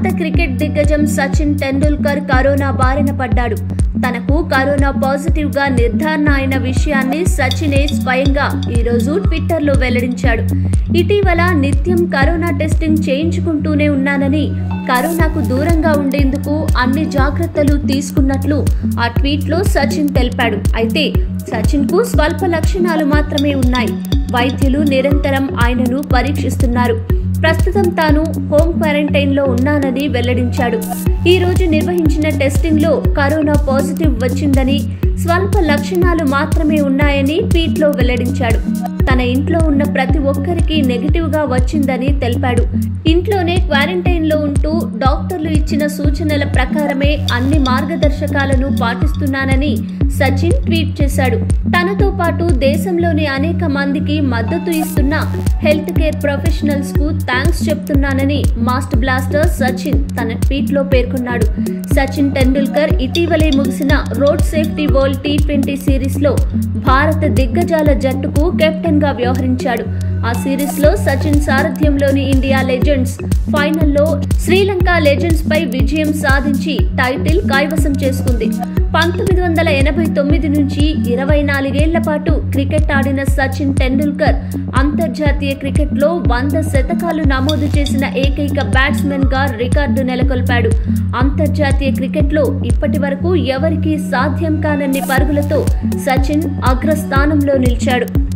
cricket దిగ్గజం Sachin Tendulkar corona బారిన పడ్డాడు తనకు కరోనా పాజిటివ్ గా నిర్ధారణ అయిన విషయాన్ని సచినే స్వయంగా ఈరోజు ట్విట్టర్లో వెల్లడించాడు ఇటీవల నిత్యం కరోనా టెస్టింగ్ చేయించుకుంటూనే ఉన్నానని కరోనాకు దూరంగా ఉండేందుకు అన్ని జాగ్రత్తలు తీసుకున్నట్లు ఆ ట్వీట్లో సచిన్ తెలిపాడు అయితే సచిన్ కు స్వల్ప లక్షణాలు మాత్రమే ఉన్నాయి వైద్యులు నిరంతరం ఆయనను పరీక్షిస్తున్నారు ప్రస్తుతం తాను హోమ్ క్వారంటైన్ లో ఉన్నానని వెల్లడించాడు ఈ రోజు నిర్వహించిన టెస్టింగ్ లో కరోనా పాజిటివ్ వచ్చిందని స్వల్ప లక్షణాలు మాత్రమే ఉన్నాయని ట్వీట్లో వెల్లడించాడు తన ఇంట్లో ఉన్న ప్రతి ఒక్కరికి నెగిటివ్ గా వచ్చిందని తెలిపాడు ఇంట్లోనే క్వారంటైన్ లో ఉంటూ డాక్టర్లు ఇచ్చిన సూచనల ప్రకారమే అన్ని మార్గదర్శకాలను పాటిస్తున్నానని సచిన్ ట్వీట్ చేశాడు తనతో పాటు దేశంలోని అనేక మందికి మద్దతు ఇస్తున్న హెల్త్ కేర్ ప్రొఫెషనల్స్ కు థ్యాంక్స్ చెప్తున్నానని మాస్టర్ బ్లాస్టర్ సచిన్ తన ట్వీట్ లో పేర్కొన్నాడు సచిన్ టెండూల్కర్ ఇటీవలే ముగిసిన road safety world T twenty series లో భారత దిగ్గజాల జట్టుకు కెప్టెన్ గా వ్యవహరించాడు ఆ సిరీస్ లో సచిన్ సారథ్యంలోని ఇండియా లెజెండ్స్ ఫైనల్లో శ్రీలంక లెజెండ్స్ పై విజయం సాధించి టైటిల్ కైవసం చేసుకుంది పంతొమ్మిది వందల ఎనభై తొమ్మిది నుంచి ఇరవై నాలుగేళ్ల పాటు క్రికెట్ ఆడిన సచిన్ టెండూల్కర్ అంతర్జాతీయ క్రికెట్లో వంద శతకాలు నమోదు చేసిన ఏకైక బ్యాట్స్మెన్ గా రికార్డు నెలకొల్పాడు అంతర్జాతీయ క్రికెట్లో ఇప్పటి వరకు ఎవరికీ సాధ్యం కానన్ని పరుగులతో సచిన్ అగ్రస్థానంలో నిలిచాడు